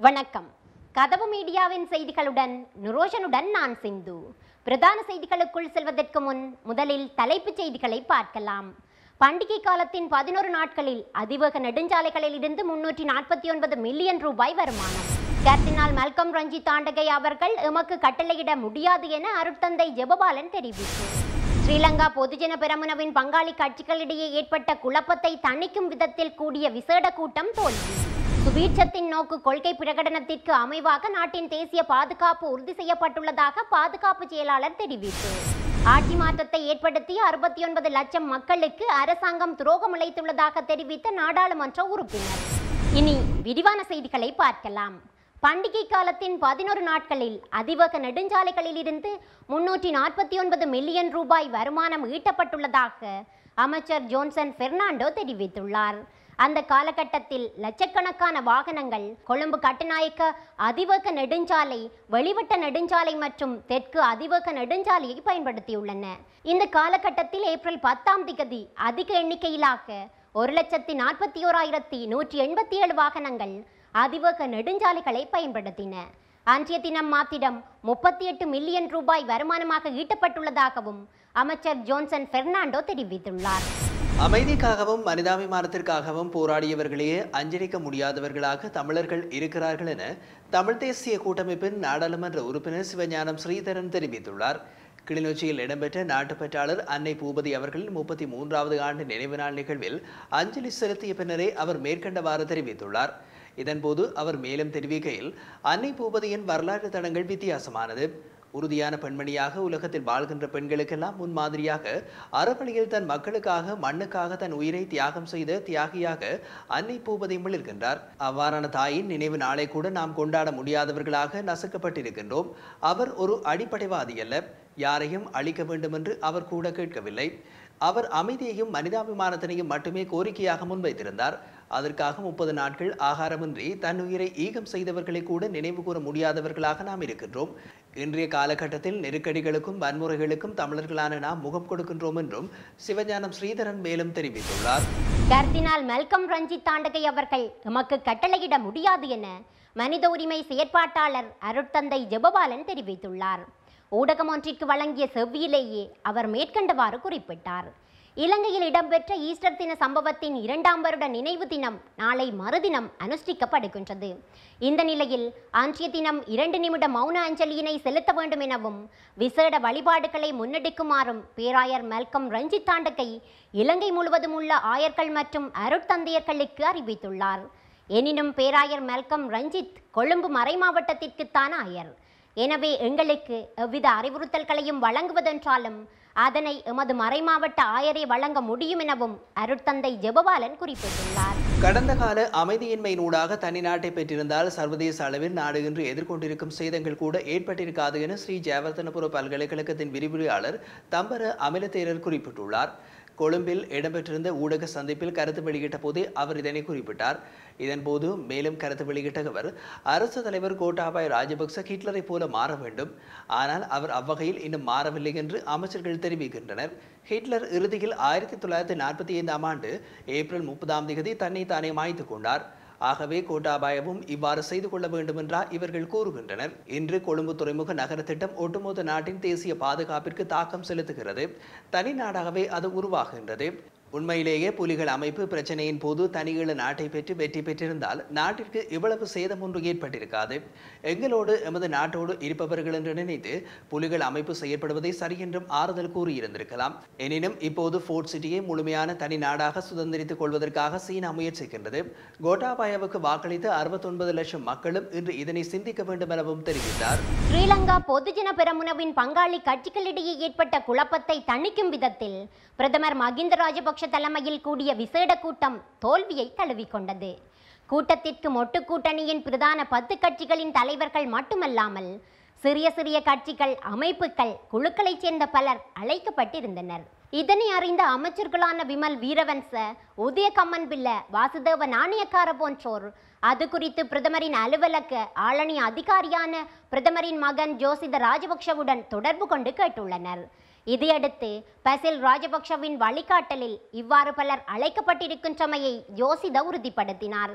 வணக்கம் கதவு மீடியாவின் செய்திகளுடன் நுரோஷனுடன் நான் சிந்து பிரதான செய்திகளுக்குள் செல்வதற்கு முன் முதலில் தலைப்புச் செய்திகளை பார்க்கலாம் பண்டிகை காலத்தின் பதினோரு நாட்களில் அதிவேக நெடுஞ்சாலைகளில் இருந்து முன்னூற்றி நாற்பத்தி ஒன்பது மில்லியன் ரூபாய் வருமானம் கர்தினால் மல்கம் ரஞ்சித் தாண்டகை அவர்கள் எமக்கு கட்டளையிட முடியாது என அருட்தந்தை ஜெபபாலன் தெரிவித்தார் ஸ்ரீலங்கா பொதுஜன பெரமுனவின் பங்காளி கட்சிகளிடையே ஏற்பட்ட குழப்பத்தை தணிக்கும் விதத்தில் கூடிய விசேட கூட்டம் தோல்வி சுபீட்சத்தின் நோக்கு கொள்கை பிரகடனத்திற்கு அமைவாக நாட்டின் தேசிய பாதுகாப்பு உறுதி செய்யப்பட்டுள்ளதாக பாதுகாப்பு செயலாளர் தெரிவித்தார் ஆட்சி மாற்றத்தை ஏற்படுத்தி அறுபத்தி ஒன்பது லட்சம் மக்களுக்கு அரசாங்கம் துரோகம் இழைத்துள்ளதாக தெரிவித்த நாடாளுமன்ற உறுப்பினர் இனி விரிவான செய்திகளை பார்க்கலாம் பண்டிகை காலத்தின் பதினோரு நாட்களில் அதிவேக நெடுஞ்சாலைகளில் இருந்து முன்னூற்றி நாற்பத்தி ஒன்பது மில்லியன் ரூபாய் வருமானம் ஈட்டப்பட்டுள்ளதாக அமைச்சர் ஜோன்சன் பெர்னாண்டோ தெரிவித்துள்ளார் அந்த காலகட்டத்தில் லட்சக்கணக்கான வாகனங்கள் கொழும்பு கட்டுநாயக்க அதிவேக நெடுஞ்சாலை வெளிவட்ட நெடுஞ்சாலை மற்றும் தெற்கு அதிவேக நெடுஞ்சாலையை பயன்படுத்தியுள்ளன இந்த காலகட்டத்தில் ஏப்ரல் பத்தாம் திகதி அதிக எண்ணிக்கையிலாக ஒரு லட்சத்தி நாற்பத்தி ஓராயிரத்தி நூற்றி எண்பத்தி ஏழு வாகனங்கள் அதிவேக நெடுஞ்சாலைகளை பயன்படுத்தின அன்றைய தினம் மாத்திரம் முப்பத்தி எட்டு மில்லியன் ரூபாய் வருமானமாக ஈட்டப்பட்டுள்ளதாகவும் அமைச்சர் ஜோன்சன் பெர்னாண்டோ தெரிவித்துள்ளார் அமைதிக்காகவும் மனிதாபிமானத்திற்காகவும் போராடியவர்களையே அஞ்சலிக்க முடியாதவர்களாக தமிழர்கள் இருக்கிறார்கள் என தமிழ் தேசிய கூட்டமைப்பின் நாடாளுமன்ற உறுப்பினர் சிவஞானம் ஸ்ரீதரன் தெரிவித்துள்ளார் கிளிநொச்சியில் இடம்பெற்ற நாட்டுப்பற்றாளர் அன்னை பூபதி அவர்களின் முப்பத்தி மூன்றாவது ஆண்டு நினைவு நாள் நிகழ்வில் அஞ்சலி செலுத்திய பின்னரே அவர் மேற்கண்டவாறு தெரிவித்துள்ளார் இதன்போது அவர் மேலும் தெரிவிக்கையில் அன்னை பூபதியின் வரலாற்று தடங்கள் வித்தியாசமானது உறுதியான பெண்மணியாக உலகத்தில் வாழ்கின்ற பெண்களுக்கெல்லாம் முன்மாதிரியாக அறவழியில் தன் மக்களுக்காக மண்ணுக்காக தன் உயிரை தியாகம் செய்த தியாகியாக அன்னை பூபதி மிளிர்கின்றார் அவ்வாறான தாயின் நினைவு நாளை கூட நாம் கொண்டாட முடியாதவர்களாக நசுக்கப்பட்டிருக்கின்றோம் அவர் ஒரு அடிப்படைவாதி அல்ல யாரையும் அழிக்க வேண்டும் என்று அவர் கூட கேட்கவில்லை அவர் அமைதியையும் மனிதாபிமானத்தினையும் மட்டுமே கோரிக்கையாக முன்வைத்திருந்தார் அதற்காக முப்பது நாட்கள் ஆகாரமின்றி தன் உயிரை ஈகம் செய்தவர்களை கூட நினைவு கூற முடியாதவர்களாக நாம் இருக்கின்றோம் இன்றைய காலகட்டத்தில் நெருக்கடிகளுக்கும் வன்முறைகளுக்கும் தமிழர்களான நாம் முகம் கொடுக்கின்றோம் என்றும் சிவஞானம் ஸ்ரீதரன் மேலும் தெரிவித்துள்ளார் கர்தினால் மெல்கம் ரஞ்சித் தாண்டகை அவர்கள் எமக்கு கட்டளையிட முடியாது என மனித உரிமை செயற்பாட்டாளர் அருட்தந்தை ஜெபபாலன் தெரிவித்துள்ளார் ஊடகம் ஒன்றிற்கு வழங்கிய செவ்வியிலேயே அவர் மேற்கண்டவாறு குறிப்பிட்டார் இலங்கையில் இடம்பெற்ற ஈஸ்டர் தின சம்பவத்தின் இரண்டாம் வருட நினைவு தினம் நாளை மறுதினம் அனுஷ்டிக்கப்படுகின்றது இந்த நிலையில் அன்றைய தினம் இரண்டு நிமிட மௌன அஞ்சலியினை செலுத்த வேண்டும் எனவும் விசேட வழிபாடுகளை முன்னெடுக்குமாறும் பேராயர் மெல்கம் ரஞ்சித் தாண்டகை இலங்கை முழுவதும் உள்ள ஆயர்கள் மற்றும் அருட்தந்தையர்களுக்கு அறிவித்துள்ளார் எனினும் பேராயர் மெல்கம் ரஞ்சித் கொழும்பு மறைமாவட்டத்திற்குத்தான் ஆயர் எனவே எங்களுக்கு எவ்வித அறிவுறுத்தல்களையும் வழங்குவதென்றாலும் அதனை எமது மறைமாவட்ட ஆயரை வழங்க முடியும் எனவும் அருட்தந்தை ஜெபபாலன் குறிப்பிட்டுள்ளார் கடந்த கால அமைதியின்மையினூடாக தனி நாட்டை பெற்றிருந்தால் சர்வதேச அளவில் நாடு இன்று எதிர்கொண்டிருக்கும் சேதங்கள் கூட ஏற்பட்டிருக்காது என ஸ்ரீ ஜெயவர்தனபுர பல்கலைக்கழகத்தின் விரிவுரையாளர் தம்பர அமிலத்தேரர் குறிப்பிட்டுள்ளார் கொழும்பில் இடம்பெற்றிருந்த ஊடக சந்திப்பில் கருத்து வெளியிட்ட போதே அவர் இதனை குறிப்பிட்டார் இதன்போது மேலும் கருத்து வெளியிட்ட அவர் அரசு தலைவர் கோட்டாபாய் ராஜபக்ச ஹிட்லரை போல மாற வேண்டும் ஆனால் அவர் அவ்வகையில் இன்னும் மாறவில்லை என்று அமைச்சர்கள் தெரிவிக்கின்றனர் ஹிட்லர் இறுதியில் ஆயிரத்தி தொள்ளாயிரத்தி நாற்பத்தி ஐந்தாம் ஆண்டு ஏப்ரல் முப்பதாம் தேதி தன்னை தானே மாய்த்து கொண்டார் ஆகவே கோட்டாபாயவும் இவ்வாறு செய்து கொள்ள வேண்டும் என்றார் இவர்கள் கூறுகின்றனர் இன்று கொழும்பு துறைமுக நகர திட்டம் ஒட்டுமொத்த நாட்டின் தேசிய பாதுகாப்பிற்கு தாக்கம் செலுத்துகிறது தனி நாடாகவே அது உருவாகின்றது உண்மையிலேயே புலிகள் அமைப்பு பிரச்சனையின் போது தனியீழ நாட்டை பெற்று வெற்றி பெற்றிருந்தால் நாட்டிற்கு இவ்வளவு சேதம் ஒன்று ஏற்பட்டிருக்காது எங்களோடு எமது நாட்டோடு இருப்பவர்கள் என்று நினைத்து புலிகள் அமைப்பு செயற்படுவதை சரி என்றும் ஆறுதல் கூறியிருந்திருக்கலாம் எனினும் இப்போது ஃபோர்ட் சிட்டியை முழுமையான தனி நாடாக சுதந்திரித்துக் கொள்வதற்காக சீனா முயற்சிக்கின்றது கோட்டாபாயாவுக்கு வாக்களித்த அறுபத்தொன்பது லட்சம் மக்களும் இன்று இதனை சிந்திக்க வேண்டும் எனவும் தெரிவித்தார் ஸ்ரீலங்கா பொதுஜன பெரமுனவின் பங்காளி கட்சிகளிடையே ஏற்பட்ட குழப்பத்தை தணிக்கும் விதத்தில் பிரதமர் மகிந்த ராஜபக்ஷ தலைமையில் கூடிய விசேட கூட்டம் தோல்வியை தழுவிக்கொண்டது கூட்டத்திற்கு மொட்டு கூட்டணியின் பிரதான பத்து கட்சிகளின் தலைவர்கள் மட்டுமல்லாமல் சிறிய சிறிய கட்சிகள் அமைப்புகள் குழுக்களைச் சேர்ந்த பலர் அழைக்கப்பட்டிருந்தனர் இதனை அறிந்த அமைச்சர்களான விமல் வீரவன்ச உதயகம்மன் பிள்ள வாசுதேவ நாணயக்கார போன்றோர் அது குறித்து பிரதமரின் அலுவலக ஆளணி அதிகாரியான பிரதமரின் மகன் ஜோசித ராஜபக்ஷவுடன் தொடர்பு கொண்டு கேட்டுள்ளனர் இதையடுத்து பசில் ராஜபக்ஷவின் வழிகாட்டலில் இவ்வாறு பலர் அழைக்கப்பட்டிருக்கின்றமையை யோசித உறுதிப்படுத்தினார்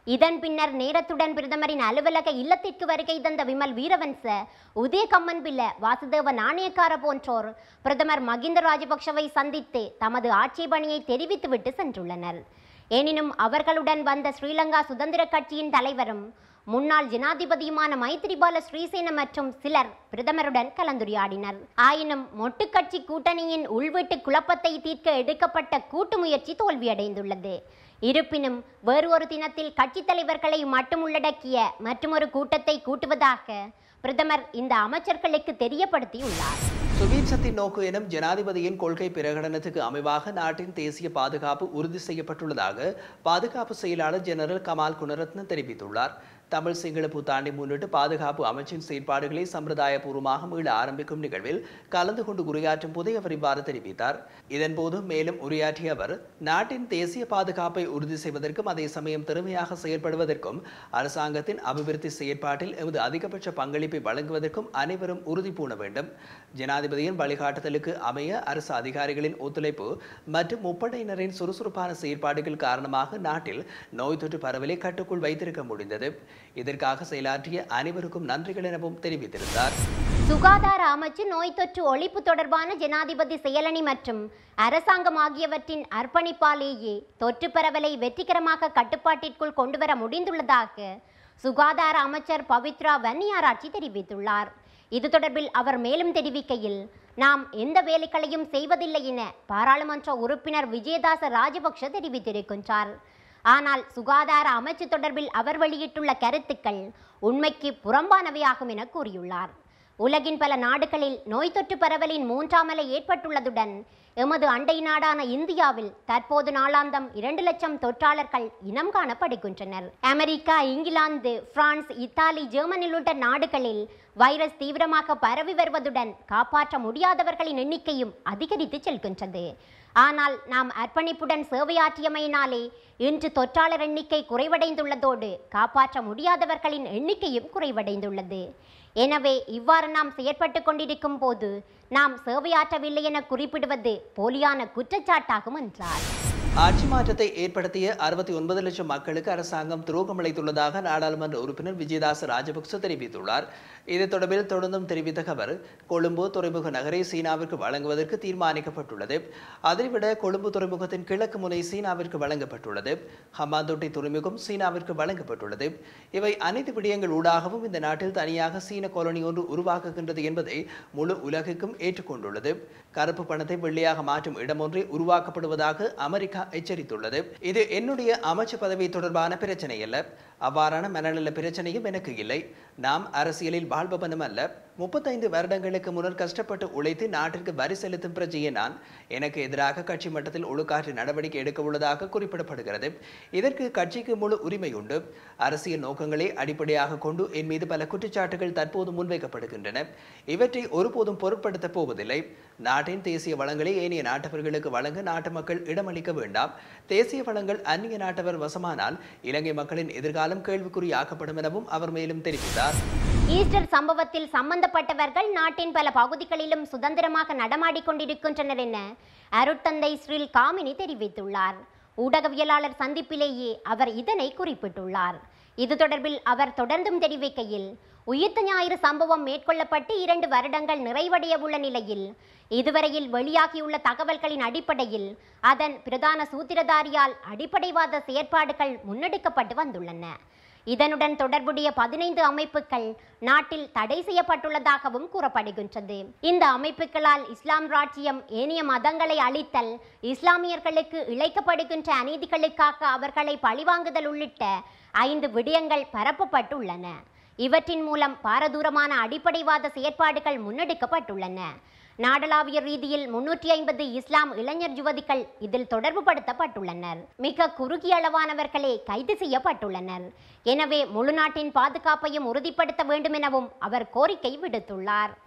இதன் பின்னர் நேரத்துடன் பிரதமரின் அலுவலக இல்லத்திற்கு வருகை தந்த விமல் வீரவன்ச உதயகம்மன் பில்ல வாசுதேவ நாணயக்கார போன்றோர் பிரதமர் மகிந்த ராஜபக்ஷவை சந்தித்து தமது ஆட்சேபணியை தெரிவித்துவிட்டு சென்றுள்ளனர் எனினும் அவர்களுடன் வந்த ஸ்ரீலங்கா சுதந்திர கட்சியின் தலைவரும் முன்னாள் ஜனாதிபதியுமான மைத்திரிபால ஸ்ரீசேன மற்றும் சிலர் பிரதமருடன் கலந்துரையாடினர் ஆயினும் மொட்டுக்கட்சி கூட்டணியின் உள்வீட்டு குழப்பத்தை தீர்க்க எடுக்கப்பட்ட கூட்டு முயற்சி தோல்வியடைந்துள்ளது இருப்பினும் வேறு ஒரு தினத்தில் கட்சித் தலைவர்களை மட்டும் உள்ளடக்கிய மற்றொரு கூட்டத்தை கூட்டுவதாக பிரதமர் இந்த அமைச்சர்களுக்கு தெரியப்படுத்தியுள்ளார் சுபீட்சத்தின் நோக்கு எனும் ஜனாதிபதியின் கொள்கை பிரகடனத்துக்கு அமைவாக நாட்டின் தேசிய பாதுகாப்பு உறுதி செய்யப்பட்டுள்ளதாக பாதுகாப்பு செயலாளர் ஜெனரல் கமால் குணரத்ன தெரிவித்துள்ளார் தமிழ் சிங்கள புத்தாண்டை முன்னிட்டு பாதுகாப்பு அமைச்சின் செயற்பாடுகளை சம்பிரதாயபூர்வமாக மீள ஆரம்பிக்கும் நிகழ்வில் கலந்து கொண்டு உரையாற்றும் போதே அவர் இவ்வாறு தெரிவித்தார் இதன்போது மேலும் உரையாற்றிய அவர் நாட்டின் தேசிய பாதுகாப்பை உறுதி செய்வதற்கும் அதே சமயம் திறமையாக செயல்படுவதற்கும் அரசாங்கத்தின் அபிவிருத்தி செயற்பாட்டில் எமது அதிகபட்ச பங்களிப்பை வழங்குவதற்கும் அனைவரும் உறுதி பூண வேண்டும் ஜனாதிபதியின் வழிகாட்டுதலுக்கு அமைய அரசு அதிகாரிகளின் ஒத்துழைப்பு மற்றும் முப்படையினரின் சுறுசுறுப்பான செயற்பாடுகள் காரணமாக நாட்டில் நோய் தொற்று பரவலை கட்டுக்குள் வைத்திருக்க முடிந்தது இதற்காக செயலாற்றிய அனைவருக்கும் நன்றிகள் எனவும் தெரிவித்திருந்தார் சுகாதார அமைச்சு நோய் தொற்று ஒழிப்பு தொடர்பான ஜனாதிபதி செயலணி மற்றும் அரசாங்கம் ஆகியவற்றின் அர்ப்பணிப்பாலேயே தொற்று பரவலை வெற்றிகரமாக கட்டுப்பாட்டிற்குள் கொண்டுவர முடிந்துள்ளதாக சுகாதார அமைச்சர் பவித்ரா வன்னியாராட்சி தெரிவித்துள்ளார் இது தொடர்பில் அவர் மேலும் தெரிவிக்கையில் நாம் எந்த வேலைகளையும் செய்வதில்லை என பாராளுமன்ற உறுப்பினர் விஜயதாச ராஜபக்ஷ தெரிவித்திருக்கின்றார் ஆனால் சுகாதார அமைச்சு தொடர்பில் அவர் வெளியிட்டுள்ள கருத்துக்கள் உண்மைக்கு புறம்பானவையாகும் என கூறியுள்ளார் உலகின் பல நாடுகளில் நோய் தொற்று பரவலின் மூன்றாம் அலை ஏற்பட்டுள்ளதுடன் எமது அண்டை நாடான இந்தியாவில் தற்போது நாளாந்தம் இரண்டு லட்சம் தொற்றாளர்கள் இனம் காணப்படுகின்றனர் America England France Italy Germany உள்ளிட்ட நாடுகளில் வைரஸ் தீவிரமாக பரவி வருவதுடன் காப்பாற்ற முடியாதவர்களின் எண்ணிக்கையும் அதிகரித்து செல்கின்றது ஆனால் நாம் அர்ப்பணிப்புடன் சேவையாற்றியமையினாலே இன்று தொற்றாளர் எண்ணிக்கை குறைவடைந்துள்ளதோடு காப்பாற்ற முடியாதவர்களின் எண்ணிக்கையும் குறைவடைந்துள்ளது எனவே இவ்வாறு நாம் செயற்பட்டு கொண்டிருக்கும் போது நாம் சேவையாற்றவில்லை என குறிப்பிடுவது போலியான குற்றச்சாட்டாகும் என்றார் ஆட்சி மாற்றத்தை ஏற்படுத்திய அறுபத்தி ஒன்பது லட்சம் மக்களுக்கு அரசாங்கம் துரோகம் அளித்துள்ளதாக நாடாளுமன்ற உறுப்பினர் விஜயதாச ராஜபக்ச தெரிவித்துள்ளார் இது தொடர்பில் தொடர்ந்தும் தெரிவித்த அவர் கொழும்பு துறைமுக நகரை சீனாவிற்கு வழங்குவதற்கு தீர்மானிக்கப்பட்டுள்ளது அதைவிட கொழும்பு துறைமுகத்தின் கிழக்கு முனை சீனாவிற்கு வழங்கப்பட்டுள்ளது ஹம்பாந்தோட்டை துறைமுகம் சீனாவிற்கு வழங்கப்பட்டுள்ளது இவை அனைத்து விடயங்கள் ஊடாகவும் இந்த நாட்டில் தனியாக சீன காலனி ஒன்று உருவாக்குகின்றது என்பதை முழு உலகுக்கும் ஏற்றுக்கொண்டுள்ளது கருப்பு பணத்தை வெள்ளையாக மாற்றும் இடம் ஒன்றே உருவாக்கப்படுவதாக அமெரிக்கா எச்சரித்துள்ளது இது என்னுடைய அமைச்சு பதவி தொடர்பான பிரச்சனை அல்ல அவ்வாறான மனநல பிரச்சனையும் எனக்கு இல்லை நாம் அரசியலில் வாழ்பவனும் அல்ல முப்பத்தைந்து வருடங்களுக்கு முன்னர் கஷ்டப்பட்டு உழைத்து நாட்டிற்கு வரி செலுத்தும் பிரஜையை நான் எனக்கு எதிராக கட்சி மட்டத்தில் ஒழுக்காற்று நடவடிக்கை எடுக்க உள்ளதாக குறிப்பிடப்படுகிறது இதற்கு கட்சிக்கு முழு உரிமை உண்டு அரசியல் நோக்கங்களை அடிப்படையாக கொண்டு என் மீது பல குற்றச்சாட்டுகள் தற்போது முன்வைக்கப்படுகின்றன இவற்றை ஒருபோதும் பொருட்படுத்தப் போவதில்லை நாட்டின் தேசிய வளங்களை ஏனைய நாட்டவர்களுக்கு வழங்க நாட்டு மக்கள் இடமளிக்க வேண்டாம் தேசிய வளங்கள் அந்நிய நாட்டவர் வசமானால் இலங்கை மக்களின் எதிர்காலம் கேள்விக்குறியாக்கப்படும் எனவும் அவர் மேலும் தெரிவித்தார் ஈஸ்டர் சம்பவத்தில் சம்பந்தப்பட்டவர்கள் நாட்டின் பல பகுதிகளிலும் சுதந்திரமாக நடமாடிக் கொண்டிருக்கின்றனர் என அருட்தந்தை ஸ்ரீல் காமினி தெரிவித்துள்ளார் ஊடகவியலாளர் சந்திப்பிலேயே அவர் இதனை குறிப்பிட்டுள்ளார் இது தொடர்பில் அவர் தொடர்ந்தும் தெரிவிக்கையில் உயிர்த்த ஞாயிறு சம்பவம் மேற்கொள்ளப்பட்டு இரண்டு வருடங்கள் நிறைவடைய உள்ள நிலையில் இதுவரையில் வெளியாகியுள்ள தகவல்களின் அடிப்படையில் அதன் பிரதான சூத்திரதாரியால் அடிப்படைவாத செயற்பாடுகள் முன்னெடுக்கப்பட்டு வந்துள்ளன இதனுடன் தொடர்புடைய பதினைந்து அமைப்புகள் நாட்டில் தடை செய்யப்பட்டுள்ளதாகவும் கூறப்படுகின்றது இந்த அமைப்புகளால் இஸ்லாம் ராஜ்யம் ஏனைய மதங்களை அழித்தல் இஸ்லாமியர்களுக்கு இழைக்கப்படுகின்ற அநீதிகளுக்காக அவர்களை பழிவாங்குதல் உள்ளிட்ட ஐந்து விடயங்கள் பரப்பப்பட்டுள்ளன இவற்றின் மூலம் பாரதூரமான அடிப்படைவாத செயற்பாடுகள் முன்னெடுக்கப்பட்டுள்ளன நாடளாவிய ரீதியில் முன்னூற்றி ஐம்பது இஸ்லாம் இளைஞர் யுவதிகள் இதில் தொடர்பு படுத்தப்பட்டுள்ளனர் மிக குறுகிய அளவானவர்களே கைது செய்யப்பட்டுள்ளனர் எனவே முழு நாட்டின் பாதுகாப்பையும் உறுதிப்படுத்த வேண்டும் எனவும் அவர் கோரிக்கை விடுத்துள்ளார்